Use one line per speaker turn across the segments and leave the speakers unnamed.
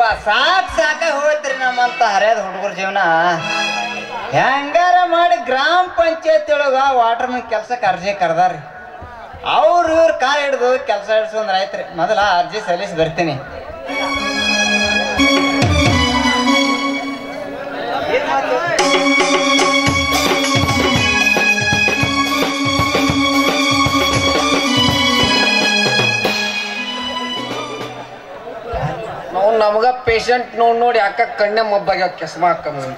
ಸಾಕ್ ಸಾಕ ಹೋಯ್ತ್ರಿ ನಮ್ಮಂತ ಹರಿಯದ ಹುಡುಗರ ಜೀವನ ಹೆಂಗಾರ ಮಾಡಿ ಗ್ರಾಮ ಪಂಚಾಯತ್ ಒಳಗ ವಾಟರ್ ಮ್ಯಾನ್ ಕೆಲ್ಸಕ್ಕೆ ಅರ್ಜಿ ಕರ್ದಾರ್ರಿ ಅವ್ರು ಇವ್ರ ಕಾಲ್ ಹಿಡಿದು ಕೆಲಸ ಹಿಡ್ಸಂದ್ರ ಆಯ್ತ್ರಿ ಮೊದಲ ಅರ್ಜಿ ಸಲ್ಲಿಸಿ ಬರ್ತೀನಿ
ನಾವು ನಮಗ ಪೇಷಂಟ್ ನೋಡ್ ನೋಡಿ ಯಾಕ ಕಣ್ಣೆ ಮಬ್ಬಾಗ ಕೆಸ್ಮ ಹಾಕಂತ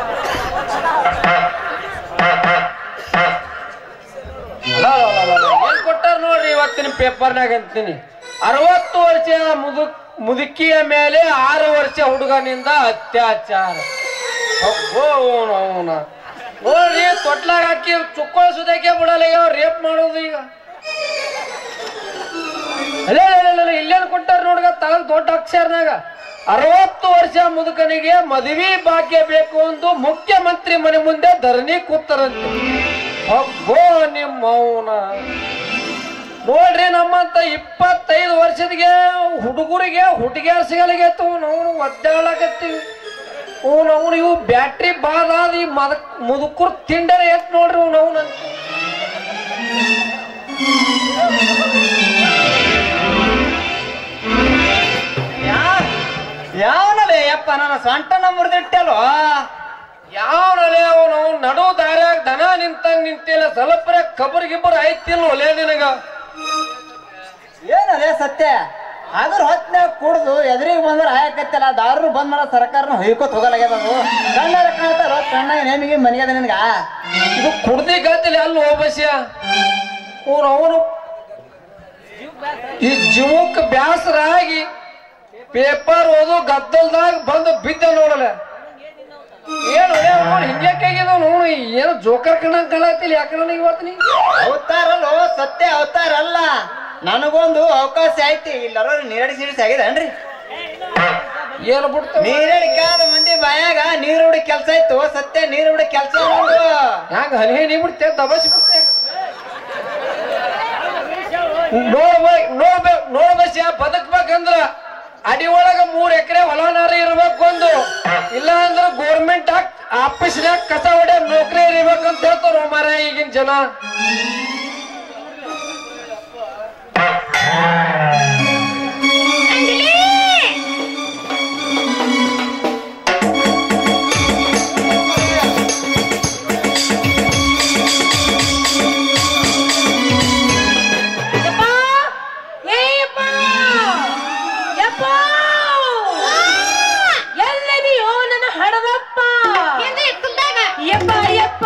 ಏನ್ ಕೊಟ್ಟಾರ ನೋಡ್ರಿ ಇವತ್ತಿನ ಪೇಪರ್ನಾಗ ಅಂತೀನಿ ಅರವತ್ತು ವರ್ಷ ಮುದುಕ್ ಮುದುಕಿಯ ಮೇಲೆ ಆರು ವರ್ಷ ಹುಡುಗನಿಂದ ಅತ್ಯಾಚಾರ ಅಬ್ಬೋ ಅವ್ನು ಅವ್ನ ನೋಡ್ರಿ ತೊಟ್ಲಾಗ ಹಾಕಿ ಚುಕ್ಕೋಳ ಸುದಕ್ಕೆ ಬಿಡಲ್ಲ ಈಗ ರೇಪ್ ಮಾಡೋದು ಈಗ ಅಲ್ಲೇ ಇಲ್ಲೇನು ಕೊಟ್ಟಾರ ನೋಡ್ಗ ತಗದ್ ದೊಡ್ಡ ಅಕ್ಷರನಾಗ ಅರವತ್ತು ವರ್ಷ ಮುದುಕನಿಗೆ ಮದುವೆ ಭಾಗ್ಯ ಬೇಕು ಎಂದು ಮುಖ್ಯಮಂತ್ರಿ ಮನೆ ಮುಂದೆ ಧರಣಿ ಕೂತಾರಂತೆ ಅಬ್ಬೋ ನಿಮ್ಮ ಮೌನ ನೋಡ್ರಿ ನಮ್ಮಂತ ಇಪ್ಪತ್ತೈದು ವರ್ಷದಿಗೆ ಹುಡುಗರಿಗೆ ಹುಡುಗಿಯರ್ ಸಿಗಲಿಗೆತ್ತು ನಾವು ಒದ್ದಾಡಕತ್ತೀವಿ ಅವ್ನು ಅವನು ಇವು ಬ್ಯಾಟ್ರಿ ಬಾದಾದ ಈ ಮದ ಮುದುಕರು ತಿಂಡರೆ ಎತ್ ನೋಡ್ರಿ ಅವ್ನು ಅವನಂತ
ಯಾವನಲ್ಲೇ ಯಪ್ಪ ನನ್ನ ಸೊಂಟನ ಮುರಿದಿಟ್ಟಲ್ವ
ಯಾವನಲೆ ಅವನು ನಡು ದಾರ್ಯಾಗ ದನ ನಿಂತಂಗ್ ನಿಂತಿಲ್ಲ ಸ್ವಲ್ಪರ ಕಬರ್ ಗಿಬ್ಬರ್ ಐತಿಲ್ಲ ಒಲೆ ನಿನಗ
ಏನಲ್ಲೇ ಸತ್ಯ ಅದ್ರ ಹೊತ್ನ್ಯಾಗ ಕುಡ್ದು ಎದುರಿಗೆ ಬಂದ್ರ ಹಾಯಕತ್ತಲ್ಲ ದಾರು ಬಂದ್ ಮಾಡೋ ಸರ್ಕಾರನ ಹೊಯ್ಕೋತ್ ಹೋಗಲಾಗ್ಯದ ಅದು ಕಣ್ಣಾರ ಕಾಣ್ತಾರ ಕಣ್ಣಾಗ ನೇಮಿಗೆ ಮನೆಗದ ನಿನ್ಗ
ಇದು ಕುಡ್ದಿ ಗತಿಲಿ ಅಲ್ಲಿ ಹೋಬಸ್ಯ ಅವನು ಅವನು ಈ ಜೀವಕ್ಕೆ ಬ್ಯಾಸರಾಗಿ ಪೇಪರ್ ಓದು ಗದ್ದಲ್ದಾಗ ಬಂದು ಬಿದ್ದ ನೋಡಲ್ಲ ಏನು ಹಿಂಗ್ಯಾಕಾಗಿದ ನೋಡು ಏನು ಜೋಕರ್ ಕಣ್ಣಂಗ್ ಕಾಣತ್ತಿಲ್ಲ ಯಾಕೆ ನನಗೆ ಇವತ್ತು ನೀ
ಅವತಾರಲ್ಲೋ ಸತ್ಯ ಅವತಾರ ಅಲ್ಲ ನನಗೊಂದು ಅವಕಾಶ ಐತಿ ಇಲ್ಲರೋ ನೀರಡಿ ಸಿಡಿಸಿ ಆಗಿದನ್ರಿ
ಏನು ಬಿಡ್ತಾವ
ನೀರಡಿಕಾದ ಮಂದಿ ಬಾಯಾಗ ನೀರು ಹುಡಿ ಕೆಲ್ಸ ಇತ್ತು ಸತ್ಯ ನೀರು ಹುಡಿ ಕೆಲ್ಸ ನೋಡು
ಹ್ಯಾಂಗ ಹನಿ ನೀ ಬಿಡ್ತೆ ದಬಸಿ ಬಿಡ್ತೆ ನೋಡ್ಬೇಕು ನೋಡ್ಬೇಕು ನೋಡ್ಬಸ್ಯ ಬದುಕ್ಬೇಕಂದ್ರ ಅಡಿ ಒಳಗ ಮೂರ್ ಎಕರೆ ಹೊಲನಾರ ಇರ್ಬೇಕು ಒಂದು ಇಲ್ಲ ಅಂದ್ರ ಗೋರ್ಮೆಂಟ್ ಆಫೀಸ್ನ್ಯಾಗ ಕಸ ಹೊಡೆ ನೌಕರಿ ಇರ್ಬೇಕಂತ ಹೇಳ್ತಾರ ಮಾರ ಈಗಿನ ಜನ
ಯಪ್ಪ ಏ ಯಪ್ಪ ಯಪ್ಪ ಎಲ್ಲದಿಯೋ ನನ್ನ ಹಡದಪ್ಪ ಯಪ್ಪ ಯಪ್ಪ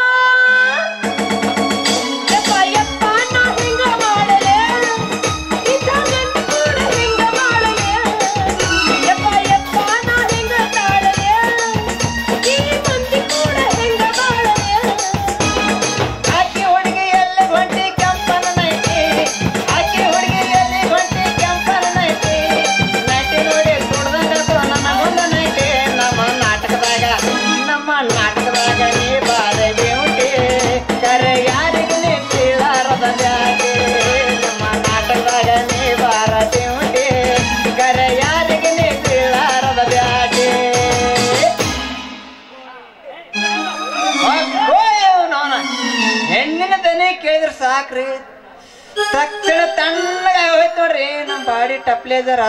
ಯಪ್ಪ ಯಪ್ಪ ನಾ ಹೆಂಗ ಮಾಡಲೆ ಇದ್ದ ಗಂಡ ಕೂಡ ಹೆಂಗ ಮಾಡಲೆ ಯಪ್ಪ ಯಪ್ಪ ನಾ ಹೆಂಗ ತಾಳಲೆ ಈ ಮಂದಿ ಕೂಡ ಹೆಂಗ ಮಾಡಲೆ
ಆಕಿ ಹುಡುಗಿ ಎಲ್ಲಿ ಹೊಂಟಿ ಕೆಂಪನ ನೈಟಿ ಆಕಿ ಹುಡುಗಿ ಎಲ್ಲಿ ಹೊಂಟಿ ಕೆಂಪನ ನೈಟಿ ನೈಟಿ ನೋಡಿ ಕುಡ್ದಂಗ ನನ್ನ ಮುಂದ ನೈಟಿ ನಮ್ಮ ನಾಟಕದಾಗ ನಮ್ಮ ನಾಟಕದಾಗ ನೀ ಬಾರೆ ಬೇವುಟಿ ಕರೆ ಯಾರಿಗೆ ನೀ ಬೀಳಾರದ ಬ್ಯಾಗೆ ನಮ್ಮ ನಾಟಕದಾಗ ನೀ ಬಾರ ಬೇವುಟಿ ಕರೆ ಯಾರಿಗೆ ನೀ ಬೀಳಾರದ ಬ್ಯಾಗೆ ಹೆಣ್ಣಿನ ದನಿ ಕೇಳಿದ್ರೆ ಸಾಕ್ರಿ ತಕ್ಷಣ ತಣ್ಣಗ ಹೋಯ್ತು ನೋಡ್ರಿ ನಮ್ ಬಾಡಿ ಟಪ್ಲೇಜರ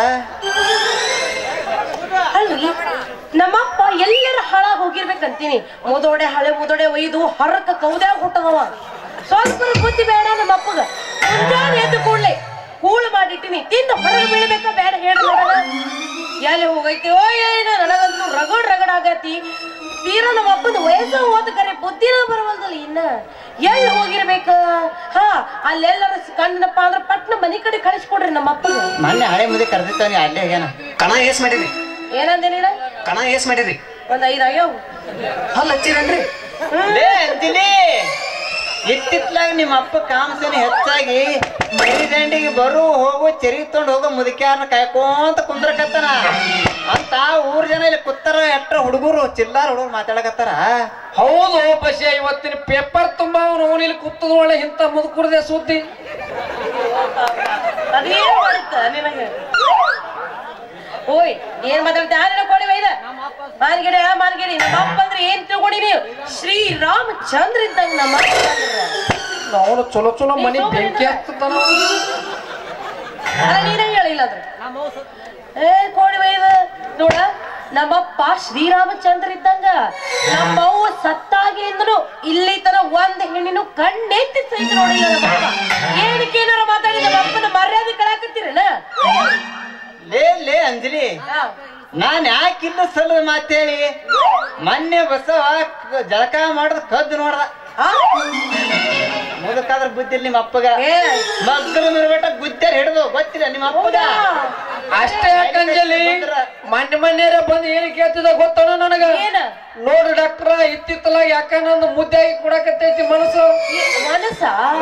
ಅಲ್ರಿ ನಮ್ಮಪ್ಪ ಎಲ್ಲರ ಹಳ ಹೋಗಿರ್ಬೇಕಂತೀನಿ ಮುದೋಡೆ ಹಳೆ ಮುದೋಡೆ ಒಯ್ದು ಹರಕ ಕೌದ್ಯಾಗ ಹುಟ್ಟದವ ಸ್ವಲ್ಪ ಬುದ್ಧಿ ಬೇಡ ನಮ್ಮ ಅಪ್ಪಗ ಮುಂಜಾನೆ ಎದ್ದು ಕೂಡ್ಲೆ ಕೂಳು ಮಾಡಿಟ್ಟಿನಿ ತಿಂದು ಹೊರಗೆ ಬೀಳ್ಬೇಕಾ ಬೇಡ ಹೇಳಿ ನೋಡೋಣ ಎಲ್ಲಿ ಹೋಗೈತಿ ಓ ಏನು ನನಗಂತೂ ರಗಡ್ ರಗಡ್ ಆಗತಿ ತೀರಾ ನಮ್ಮ ಅಪ್ಪನ ವಯಸ್ಸು ಹೋದ ಕರೆ ಬುದ್ಧಿನ ಬರವಲ್ದಲ್ಲ ಇನ್ನ ಎಲ್ಲಿ ಹೋಗಿರ್ಬೇಕ ಹಾ ಅಲ್ಲೆಲ್ಲರ ಕಂಡನಪ್ಪ ಅಂದ್ರೆ ಪಟ್ನ ಮನಿ ಕಡೆ ಕಳಿಸ್ಕೊಡ್ರಿ ನಮ್ಮ ಅಪ್ಪಗೆ
ಮೊನ್ನೆ ಹಳೆ ಮುದಿ ಕರ್ದಿತ್ತವನಿ ಅಲ್ಲೇ ಹೋಗ್ಯಾನ
ಕಣ ಏಸ್ ಮಾಡಿರಿ
ಏನಂದೆ ನೀನ
ಕಣ ಏಸ್ ಮಾಡಿರಿ
ಒಂದ್ ಐದ್ ಆಗ್ಯಾವ
ಹಲ್ ಹಚ್ಚಿರನ್ರಿ
ಲೇ ಅಂತೀನಿ ಇತ್ತಿತ್ಲಾಗ ನಿಮ್ಮ ಅಪ್ಪ ಕಾಮಸನ ಹೆಚ್ಚಾಗಿ ಮರಿ ದಂಡಿಗೆ ಬರು ಹೋಗು ಚೆರಿ ತೊಗೊಂಡು ಹೋಗೋ ಮುದುಕ್ಯಾರನ್ನ ಕಾಯ್ಕೊಂತ ಕುಂದ್ರಕತ್ತಾನ ಅಂತ ಊರ್ ಜನ ಇಲ್ಲಿ ಕುತ್ತಾರ ಎಟ್ರ ಹುಡುಗರು ಚಿಲ್ಲಾರ ಹುಡುಗರು ಮಾತಾಡಕತ್ತಾರ
ಹೌದು ಬಸ್ಯ ಇವತ್ತಿನ ಪೇಪರ್ ತುಂಬಾ ಅವನು ಇಲ್ಲಿ ಕೂತದ ಒಳ್ಳೆ ಇಂಥ ಮುದುಕುರ್ದೆ ಸುದ್ದಿ
ಅದೇನ್ ಮಾಡುತ್ತ ನಿನಗೆ ಓಯ್ ಏನ್ ಮಾತಾಡ್ತಿ ಆದ್ರೆ ಕೋಳಿ ಬೈದ ಮಾನ್ಗಿರಿ ಆ ಮಾನ್ಗಿರಿ ನಮ್ಮ ಅಪ್ಪ ಅಂದ್ರೆ ಏನ್ ತಿಳ್ಕೊಂಡಿ ನೀವು ಶ್ರೀರಾಮಚಂದ್ರ ಇದ್ದಂಗ ನಮ್ಮ ಅಪ್ಪ ಅಂದ್ರೆ.
ನಾವು ಚಲೋ ಚಲೋ ಮನಿ ಬೆಂಕಿ ಹತ್ತತಾನ
ಅಲ್ಲ ನೀನೇ ಹೇಳಿಲ್ಲ ಅದ್ರ ಏ ಕೋಳಿ ಬೈದ ನೋಡ ನಮ್ಮಪ್ಪ ಶ್ರೀರಾಮಚಂದ್ರ ಇದ್ದಂಗ ನಮ್ಮವ್ವ ಸತ್ತಾಗಿಂದನು ಇಲ್ಲಿ ತರ ಒಂದ್ ಹೆಣ್ಣಿನ ಕಣ್ಣೆತ್ತಿ ಸಹಿತ ನೋಡಿಲ್ಲ ನಮ್ಮಪ್ಪ ಏನಕ್ಕೆ ಏನಾರ ಮಾತಾಡಿ ನಮ್ಮ ಅಪ್ಪನ ಮರ್ಯಾದೆ ಕಳಾಕತ್ತೀರನ
ಲೇ ಲೇ ಅಂಜಲಿ ನಾನ್ ಯಾಕೆ ಇಲ್ಲ ಸಲ್ಲದ ಮಾತೇಳಿ ಮೊನ್ನೆ ಬಸವ ಕ- ಜಳಕ ಮಾಡದ್ ಕದ್ದು ನೋಡ್ದ ಮುದಕಾದ್ರ ಬುದ್ಧಿ ಇಲ್ಲ ನಿಮ್ಮ ಅಪ್ಪಗ
ಏ
ಮಗ್ಗಲು ಮಿರ್ಬೇಟ ಗುದ್ದಾರ ಹಿಡ್ದು ಗೊತ್ತಿಲ್ಲ ನಿಮ್ಮ ಅಪ್ಪಗ
ಅಷ್ಟೇ ಯಾಕಂಜಲಿ ಮಣ್ಣು ಮಣ್ಣೇರ ಬಂದು ಏನ್ ಕೇಳ್ತಿದ ಗೊತ್ತಾನ ನನಗ
ಏನ
ನೋಡು ಡಾಕ್ಟ್ರ ಇತ್ತಿತ್ತಲ ಯಾಕ ನಂದು ಮುದ್ದೆ ಆಗಿ ಕೊಡಕತ್ತೈತಿ ಮನಸ್ಸು
ಮನಸ್ಸ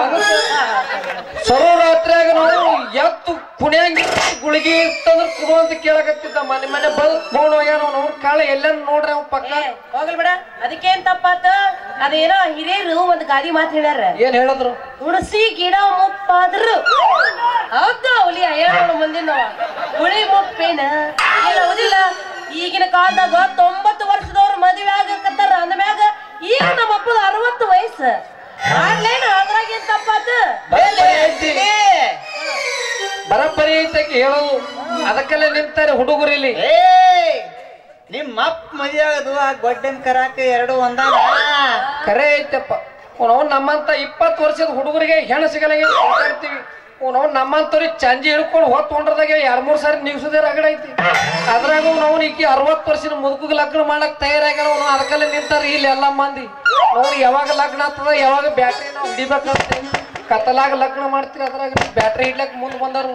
ಸರೋ ರಾತ್ರಿಯಾಗ ನಾವು ಎತ್ತು ಪುಣ್ಯಾಂಗಿ ಗುಳಿಗೆ ಇತ್ತಂದ್ರ ಕೊಡು ಅಂತ ಕೇಳಕತ್ತಿದ್ದ ಮನೆ ಮನೆ ಬಂದು ಫೋನ್ ಹೋಗ್ಯಾನ ಅವ್ನ ಕಾಳ ಎಲ್ಲಾನು ನೋಡ್ರಿ ಅವ್ನ ಪಕ್ಕ
ಏ, ಹೋಗ್ಲಿ ಬಿಡ ಅದಕ್ಕೇನ್ ತಪ್ಪಾತ ಅದೇನೋ ಹಿರಿಯರು ಒಂದ್ ಗಾದಿ ಮಾತು ಹೇಳ್ಯಾರ
ಏನ್ ಹೇಳಿದ್ರು
ಹುಣಸಿ ಗಿಡ ಮುಪ್ಪಾದ್ರು ಹೌದಾ ಹುಲಿ ಅಯ್ಯೋಣ ಮುಂದಿನ ಹುಳಿ ಮುಪ್ಪೇನ ಇಲ್ಲ ಹೌದಿಲ್ಲ ಈಗಿನ ಕಾಲದಾಗ ತೊಂಬತ್ತು ವರ್ಷದವ್ರು ಮದುವೆ ಆಗಕತ್ತಾರ ಅಂದ್ಮ್ಯಾಗ ಈಗ ನಮ್ಮ ಅಪ್ಪದ ಅರವತ್ತು ವಯಸ್ಸು ಮಾಡ್ಲೇನ ಅದ್ರಾಗ ಏನ್ ತಪ್ಪಾತ
ಬರಬ್ಬರಿ ಐತಕ್ಕೆ ಹೇಳೋದು ಅದಕ್ಕೆಲ್ಲ ನಿಂತಾರೆ ಹುಡುಗರಿಲ್ಲಿ
ಏ ನಿಮ್ಮ ಅಪ್ಪ ಮದುವೆ ಆಗೋದು ಆ ಗೊಡ್ಡನ್ ಕರಾಕ ಎರಡು ಒಂದಾಗ
ಕರೆ ಐತಪ್ಪ ನಾವು ನಮ್ಮಂತ ಇಪ್ಪತ್ತು ವರ್ಷದ ಹುಡುಗರಿಗೆ ಹೆಣ್ಣು ಸಿಗಲ್ಲ ಮಾತಾಡ್ತೀವಿ ನಾವು ನಮ್ಮಂತವ್ರಿಗೆ ಚಂಜಿ ಹಿಡ್ಕೊಂಡು ಹೊತ್ತು ಹೊಂಡ್ರದಾಗ ಎರಡ್ ಮೂರ್ ಸಾರಿ ನಿಗ್ಸೋದೇ ರಗಡ ಐತಿ ಅದ್ರಾಗ ನಾವು ಈಕಿ ಅರವತ್ತು ವರ್ಷದ ಮುದುಕಿಗೆ ಲಗ್ನ ಮಾಡಕ್ ತಯಾರಾಗ್ಯಾರ ನಾವು ಅದಕ್ಕೆಲ್ಲ ನಿಂತಾರ ಇಲ್ಲಿ ಎಲ್ಲ ಮಂದಿ ನಾವು ಯಾವಾಗ ಲಗ್ನ ಆಗ್ತದ ಯಾವಾಗ ಬ್ಯಾಟ್ರಿ ನಾವು ಹಿಡಿಬೇಕಂತ ಕತ್ತಲಾಗ ಲಗ್ನ ಮಾಡ್ತೀರಿ ಅದ್ರಾಗ ಬ್ಯಾಟ್ರಿ ಹಿಡ್ಲಕ್ ಮುಂದ್ ಬಂದಾರು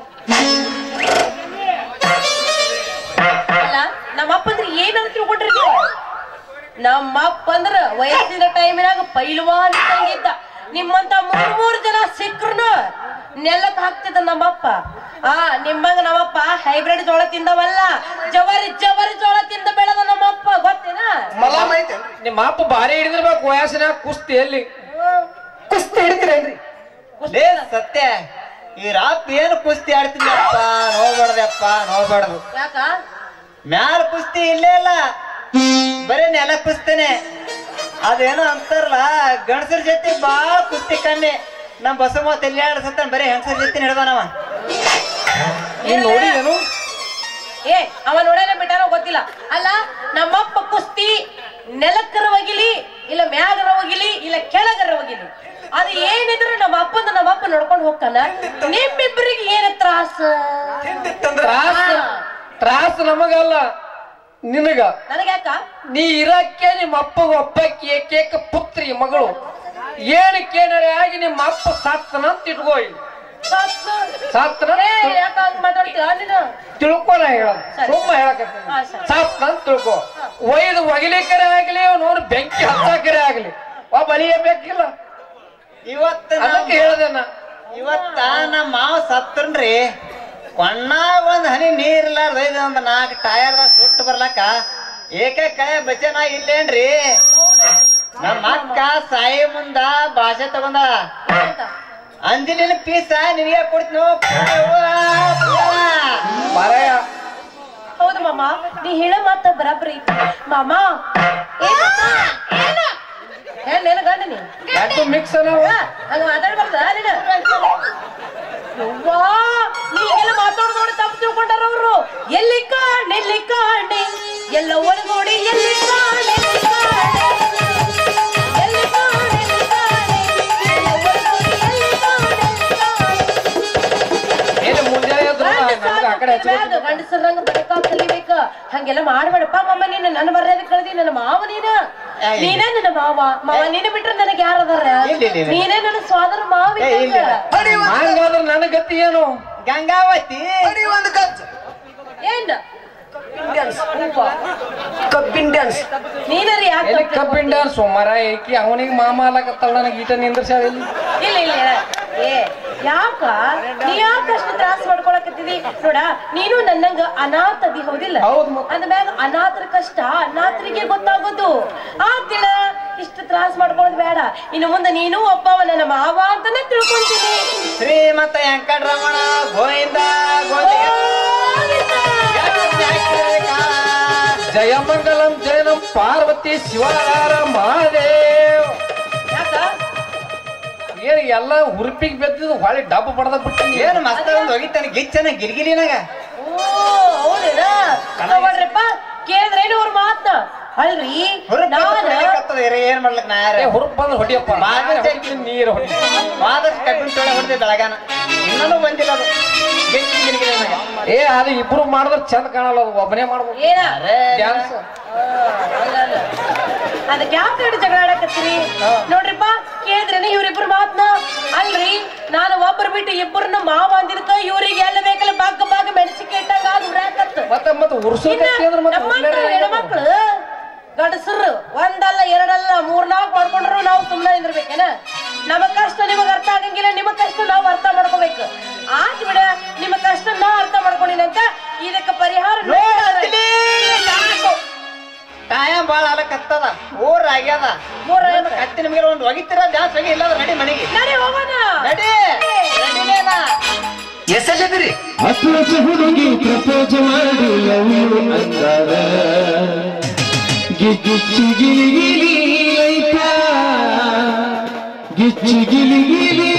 ಅಲ್ಲ ನಮ್ಮ ಅಪ್ಪ ಅಂದ್ರೆ ಏನಂತ ತಿಳ್ಕೊಂಡ್ರಿ ನೀವು ನಮ್ಮ ಅಪ್ಪ ಅಂದ್ರ ವಯಸ್ಸಿನ ಟೈಮಿನಾಗ ಪೈಲ್ವಾನ್ ಇದ್ದಂಗಿದ್ದ ನಿಮ್ಮಂತ ಮೂರ್ ಮೂರ್ ಜನ ಸಿಕ್ರುನು ನೆಲಕ್ ಹಾಕ್ತಿದ್ದ ನಮ್ಮಪ್ಪ ಆ ನಿಮ್ಮಂಗ ನಮ್ಮಪ್ಪ ಹೈಬ್ರಿಡ್ ಜೋಳ ತಿಂದವಲ್ಲ ಜವರಿ ಜವರಿ ಜೋಳ ತಿಂದ ಬೆಳೆದ ನಮ್ಮಪ್ಪ ಗೊತ್ತೇನಾ
ಮಲ ನಿಮ್ಮ ಅಪ್ಪ ಭಾರಿ ಹಿಡಿದಿರ್ಬೇಕು ವಯಸ್ಸಿನಾಗ ಕುಸ್ತಿ ಎಲ್ಲಿ ಕುಸ್ತಿ ಹಿಡಿದ್ರೇನ್ರಿ
ಲೇ ಸತ್ಯ ಈ ರಾಪ್ ಏನು ಕುಸ್ತಿ ಆಡ್ತಿದ್ಯಪ್ಪ ನೋಡ್ಬಾರ್ದಪ್ಪ ನೋಡ್ಬಾರ್ದು
ಯಾಕ
ಮ್ಯಾಲ ಕುಸ್ತಿ ಇಲ್ಲೇ ಇಲ್ಲ ಬರೀ ನೆಲ ಕುಸ್ತೇನೆ ಅದೇನೋ ಅಂತಾರಲ್ಲ ಗಂಡಸರ ಜೊತೆ ಬಾಳ ಕುಸ್ತಿ ಕಮ್ಮಿ ನಮ್ ಬಸಮ್ಮ ತೆಲ್ಯಾಡ ಸತ್ತಾನ ಬರೀ ಹೆಂಗಸರ ಜೊತೆ ಹಿಡ್ದಾನವ
ನೀನ್ ನೋಡಿ ಏನು
ಏ ಅವ ನೋಡೇನ ಬಿಟ್ಟಾನೋ ಗೊತ್ತಿಲ್ಲ ಅಲ್ಲ ನಮ್ಮಪ್ಪ ಕುಸ್ತಿ ನೆಲಕ್ಕರ ಒಗಿಲಿ ಇಲ್ಲ ಮ್ಯಾಗರ ಒಗಿಲಿ ಇಲ್ಲ ಕೆಳಗರ ಒಗಿಲಿ ಅದು ಏನಿದ್ರು ನಮ್ಮ ಅಪ್ಪಂದ ನಮ್ಮ ಅಪ್ಪ ನೋಡ್ಕೊಂಡು ಹೋಗ್ತಾನ ನಿಮ್ಮಿಬ್ಬರಿಗೆ ಏನ ತ್ರಾಸ
ತ್ರಾಸ ತ್ರಾಸ ನಮಗಲ್ಲ ನಿನಗ
ನನಗ್ಯಾಕ
ನೀ ಇರಕ್ಕೆ ನಿಮ್ಮ ಅಪ್ಪಗ ಒಬ್ಬಕ್ಕೆ ಏಕೇಕ ಪುತ್ರಿ ಮಗಳು ಏನಕ್ಕೇನಾರೆ ಆಗಿ ನಿಮ್ಮ ಅಪ್ಪ ಸಾತ್ತನ ಅಂತ ಇಟ್ಕೋ ಇಲ್ಲಿ. ಸಾತ್ತನ
ಏ ಯಾಕ ಹಂಗ್ ಮಾತಾಡ್ತೀಯ ನೀನು
ತಿಳ್ಕೊನ ಹೇಳೋದು
ಸರಿ.
ಸುಮ್ಮ ಹೇಳಕತ್ತೀನಿ
ಹಾ, ಸರಿ.
ಸಾತ್ನ ಅಂತ ತಿಳ್ಕೊ ಒಯ್ದು ಒಗಿಲಿಕರೆ ಆಗ್ಲಿ ನೋಡು ಬೆಂಕಿ ಹಚ್ಚಾಕರೆ ಆಗ್ಲಿ ಒಬ್ಬ ಅಳಿಯಬೇಕಿಲ್ಲ
ಇವತ್ತ
ಅದಕ್ಕೆ ಹೇಳ್ದೆ ನಾ
ಇವತ್ತ ನಮ್ಮ ಮಾವ ಸತ್ತನ್ರಿ ಕೊಣ್ಣ ಒಂದ್ ಹನಿ ನೀರಿಲ್ಲಾರ್ದ ಒಯ್ದು ಒಂದ್ ನಾಲ್ಕು ಟಯರ್ ಸುಟ್ಟು ಬರ್ಲಕ್ಕ ಏಕೆ ಕಳೆ ಬಚನ ಇಲ್ಲೇನ್ರಿ ನಮ್ಮ ಅಕ್ಕ ಸಾಯಿ ಮುಂದ ಭಾಷೆ ತಗೊಂಡ
ಅಂತ.
ಅಂಜಲಿನ ಪೀಸ ನಿನಗೆ ಕೊಡ್ತೀನಿ
ಮರಯ
ಹೌದು ಮಾಮ ನೀ ಹೇಳ ಮಾತ ಬರಾಬರಿ ಐತಿ. ಮಾಮ ಏನ ಗಂಡ ನೀ
ಎರಡು ಮಿಕ್ಸ್ ಅದಾವ
ಹಂಗ ಮಾತಾಡ್ಬಾರ್ದ ನೀನು ಯವ್ವಾ, ನೀ ಎಲ್ಲ ಮಾತಾಡೋದು ನೋಡಿ ತಪ್ಪು ತಿಳ್ಕೊಂಡಾರ ಅವರು ಎಲ್ಲಿ ಕಾಣೆ ಎಲ್ಲಿ ಕಾಣೆ ಎಲ್ಲ ಒಳಗೋಡಿ ಎಲ್ಲಿ ಕಾಣೆ ಎಲ್ಲಿ ಕಾಣೆ ಎಲ್ಲಿ ಕಾಣೆ ಎಲ್ಲಿ ಕಾಣೆ ಎಲ್ಲ ಒಳಗೋಡಿ ಎಲ್ಲಿ ಕಾಣೆ ಎಲ್ಲಿ ಕಾಣೆ
ಏನು ಮುಂಜಾನೆ ಎದ್ದು ನಮ್ಗೆ ಆ ಕಡೆ ಹಚ್ಕೊಟ್ಟು
ಗಂಡಸರಂಗ ಬಡಕ ಕಲಿಬೇಕ ಹಂಗೆಲ್ಲ ಮಾಡ್ಬೇಡಪ್ಪ ಮಮ್ಮ ನೀನು ನನ್ನ ಮರ್ಯಾದೆ ಕಳ್ದಿ ನನ್ನ ಮಾವ ನೀನ
ಏ, ಇಲ್ಲ.
ನೀನೇ ನನ್ನ ಮಾವ ಮಾವ ನೀನು ಬಿಟ್ರೆ ನನಗೆ ಯಾರು ಅದಾರ
ಇಲ್ಲ, ಇಲ್ಲ, ಇಲ್ಲ.
ನೀನೇ ನನ್ನ ಸ್ವಾದರ ಮಾವ
ಏ, ಇಲ್ಲ.
ಇದ್ದಂಗ.
ಹಂಗಾದ್ರೆ ನನ್ನ ಗತಿ ಏನು
ಗಂಗಾವತಿ
ಏನ್
ಕಬ್ಬಿನ ಡ್ಯಾನ್ಸ್
ನೀನರಿ ಯಾಕೆ
ಎಲ್ಲಿ ಕಬ್ಬಿಂಡ ಸೋಮವಾರ ಏಕಿ ಅವನಿಗೆ ಮಾಮ ಅಲ್ಲಕತ್ತಳ ನನಗೆ ಈಟ ನಿಂದ್ರಸ್ಯಾಳ ಇಲ್ಲಿ
ಇಲ್ಲ ಇಲ್ಲ ಇಲ್ಲ. ಏ ಯಾಕ ನೀ ಯಾಕ ಅಷ್ಟು ತ್ರಾಸ ಮಾಡ್ಕೊಳಕತ್ತಿದಿ ನೋಡ ನೀನು ನನ್ನಂಗ ಅನಾಥ ಅದಿ ಹೌದಿಲ್ಲ
ಹೌದ್ ಮತ್ತೆ.
ಅಂದ್ಮ್ಯಾಗ ಅನಾಥರ ಕಷ್ಟ ಅನಾಥರಿಗೆ ಗೊತ್ತಾಗೋದು ಆತಿಳ ಇಷ್ಟು ತ್ರಾಸ ಮಾಡ್ಕೊಳ್ಳೋದು ಬೇಡ ಇನ್ನು ಮುಂದೆ ನೀನು ಒಬ್ಬವ ನನ್ನ ಮಾವ ಅಂತಾನೆ ತಿಳ್ಕೊಂತೀನಿ
ಶ್ರೀಮಂತ ವೆಂಕಟರಮಣ ಗೋವಿಂದ ಗೋವಿಂದ
ಗೋವಿಂದ.
ಜಯಮಂಗಲಂ ಜಯನಂ ಪಾರ್ವತಿ ಶಿವಹಾರ ಮಹಾದೇವ್
ಯಾಕ
ಏನ್ ಎಲ್ಲ ಹುರುಪಿಗೆ ಬೆದ್ದಿದ್ದು ಹೊಳಿ ಡಬ್ಬ ಬಡದ ಬಿಟ್ಟು
ಏನು ಮಸ್ತ ಒಂದು ಹೋಗಿತ್ತಾನೆ ಗಿಚ್ಚನ ಗಿಲ್ಗಿಲಿನಾಗ
ಓ ಹೌದೇನ ನೋಡ್ರಿಪ್ಪ ಕೇಳಿದ್ರೇನು ಅವ್ರ ಮಾತ್ನ ಅಲ್ರಿ ನಾನ
ಏನ್ ಮಾಡ್ಲಕ್ ನಾ ಯಾರ
ಹುರುಪ್ ಬಂದ್ರೆ ಹೊಡಿಯಪ್ಪ
ಮಾದರಿ
ನೀರು ಹೊಡಿ
ಮಾದಷ್ಟು ಕಬ್ಬಿನ ತೊಳೆ ಹೊಡೆದೆ ಬೆಳಗಾನ ಇನ್ನೂ ಬಂದಿಲ್ಲ ಅದು ಗಿಚ್ಚಿ ಗಿಲ್ಗಿಲಿನಾಗ
ಏ ಅದು ಇಬ್ರು ಮಾಡಿದ್ರೆ ಚಂದ ಕಾಣಲ್ಲ ಅದು ಒಬ್ಬನೇ ಮಾಡ್ಬೇಕು
ಏನ
ಡ್ಯಾನ್ಸ್
ಅದಕ್ಕೆ ಯಾಕೆ ಎರಡು ಜಗಳ ಆಡಕತ್ತೀರಿ ನೋಡ್ರಿಪ್ಪ ಕೇಳಿದ್ರೇನೆ ಇವ್ರಿಬ್ರು ಮಾತ್ನ ಅಲ್ರಿ ನಾನು ಒಬ್ಬರು ಬಿಟ್ಟು ಇಬ್ಬರನ್ನ ಮಾವ ಅಂದಿದ್ಕ ಇವ್ರಿಗೆ ಎಲ್ಲ ಬೇಕಲ್ಲ ಬಾಗ ಬಾಗ ಮೆಣಸಿಗೆ ಇಟ್ಟಂಗ ಅದು ಉರಾಕತ್ತ
ಮತ್ತೆ ಮತ್ತೆ ಉರ್ಸು
ಇನ್ನ
ಅಂದ್ರೆ ಮತ್ತೆ
ನಮ್ಮಂತ
ಉರ್ಲೇನೆ
ಹೆಣ್ಮಕ್ಳು ಗಂಡಸರು ಒಂದಲ್ಲ ಎರಡಲ್ಲ ಮೂರ್ ನಾಲ್ಕು ಮಾಡ್ಕೊಂಡ್ರು ನಾವು ಸುಮ್ಮನೆ ನಿಂದಿರ್ಬೇಕೇನ ನಮ್ಮ ಕಷ್ಟ ನಿಮಗ್ ಅರ್ಥ ಆಗಂಗಿಲ್ಲ ನಿಮ್ಮ ಕಷ್ಟ ನಾವು ಅರ್ಥ ಮಾಡ್ಕೋಬೇಕು ಆತ್ ಬಿಡ ನಿಮ್ಮ ಕಷ್ಟ ನಾ ಅರ್ಥ ಮಾಡ್ಕೊಂಡಿನಂತ ಇದಕ್ಕೆ ಪರಿಹಾರ ನೋಡೋಣ.
ಟೈಮ್ ಬಾಳ ಆಲಕತ್ತದ ಊರ್ ಆಗ್ಯದ
ಮೂರ್ ಐವತ್ತು.
ಕತ್ತಿ ನಿಮ್ಗೆ ಒಂದು ಒಗಿತೀರ ಜಾಸ್ತಿ ಹೋಗಿ ಇಲ್ಲ ನಡಿ ಮನೆಗೆ
ನಡಿ ಹೋಗೋಣ
ನಡಿ ನಡಿಲೇನಾ
ಎಷ್ಟಲ್ಲಿದ್ದೀರಿ
ಅಪ್ರೋಚ್ ಹುಡುಗಿ ಪ್ರಪೋಜ್ ಮಾಡಿ ಲವ್ ಯು ಅಂದಾರ ಗಿಚ್ಚಿ ಗಿಲಿ ಗಿಲಿ ಲೈಫ ಗಿಚ್ಚಿ ಗಿಲಿ ಗಿಲಿ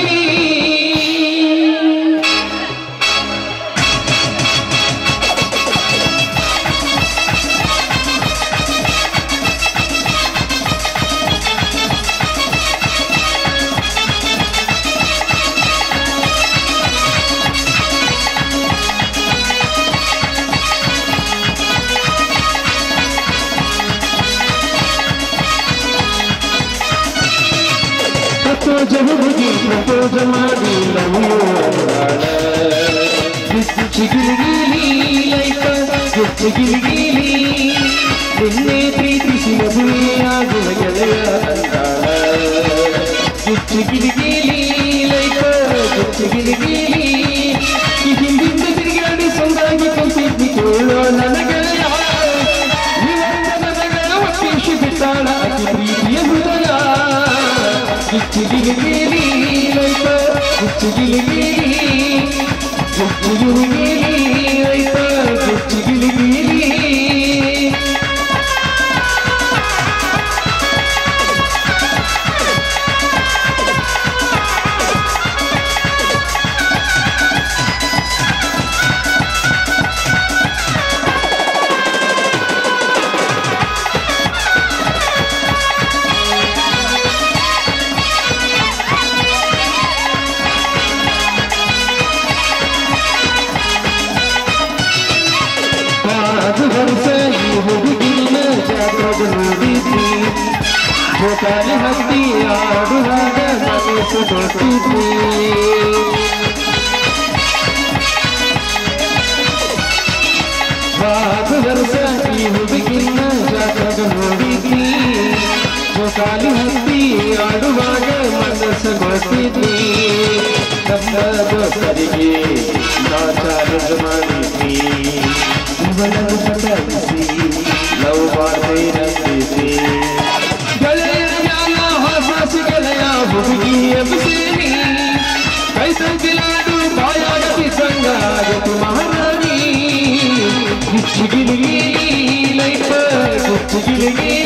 ಪ್ರಪೋಜ ಹುಡುಗಿ ಪ್ರಪೋಜ ಮಾಡಿ ಲವ್ ಯು ಅಂದಾಳ ಗಿಚ್ಚಿ ಗಿಲಿ ಗಿಲಿ ಲೈಫ ಗಿಚ್ಚಿ ಗಿಲಿ ಗಿಲಿ ನಿನ್ನೆ ಪ್ರೀತಿಸಿ ಮದುವೆಯಾಗುವ ಗೆಳೆಯ ಅಂದಾಳ ಗಿಚ್ಚಿ ಗಿಲಿ ಗಿಲಿ ಲೈಫ ಗಿಚ್ಚಿ ಗಿಲಿ ಗಿಲಿ ಈ ಹಿಂದಿಂದ ತಿರುಗಾಡಿ ಸೊಂದಾಗಿ ಕುಂತಿದ್ದಿ ಕೇಳೋ ನನ್ನ ಗೆಳೆಯ ಒಪ್ಪಿಸಿ ಬಿಟ್ಟಾಳ ಅತಿ ಪ್ರೀತಿಯ ಹೃದಯ ಗಿಚ್ಚಿ ಗಿಲಿ ಲೈಫ ಗಿಚ್ಚಿ ಗಿಲಿ ಗಿಚ್ಚಿ ಗಿಲಿ ಲೈಫ ಗಿಚ್ಚಿ ಗಿಲಿ ಪಾದು ವರ್ಷ ಈ ಹುಡುಗಿನ ಜಾತ್ರದ ನೋಡಿದ್ವಿ ಜೋಕಾಲಿ ಹತ್ತಿ ಆಡುವಾಗ ಮನಸ್ಸು ಕೊಟ್ಟಿದ್ವಿ ಪಾದು ವರ್ಷ ಈ ಹುಡುಗಿನ ಜಾತ್ರದ ನೋಡಿದ್ವಿ ಜೋಕಾಲಿ ಹತ್ತಿ ಆಡುವಾಗ ಮನಸ್ಸು ಕೊಟ್ಟಿದ್ವಿ ನಮ್ಮ ದೋಸ್ತರಿಗೆ ನಾ ಚಾಲೆಂಜ್ ಮಾಡಿದ್ವಿ ಇವನನ್ನು ಪಟಾಯಿಸಿ ಲವ್ ಮಾಡದೆ ನಂಬಿಸಿ ಗೆಳೆಯರ ಮ್ಯಾಲ ಹೊಸ ಗೆಳೆಯ ಹುಡುಗಿ ಎಬ್ಬಿಸೇನಿ ಕೈ ಸಂಚಿಲಾಡು ಬಾಯಾಗತಿ ಸಂಗ ಆಗತು ಮಹಾರಾಣಿ ಗಿಚ್ಚಿ ಗಿಲಿಗಿ ಲೈಫ ಗಿಚ್ಚಿ ಗಿಲಿಗಿ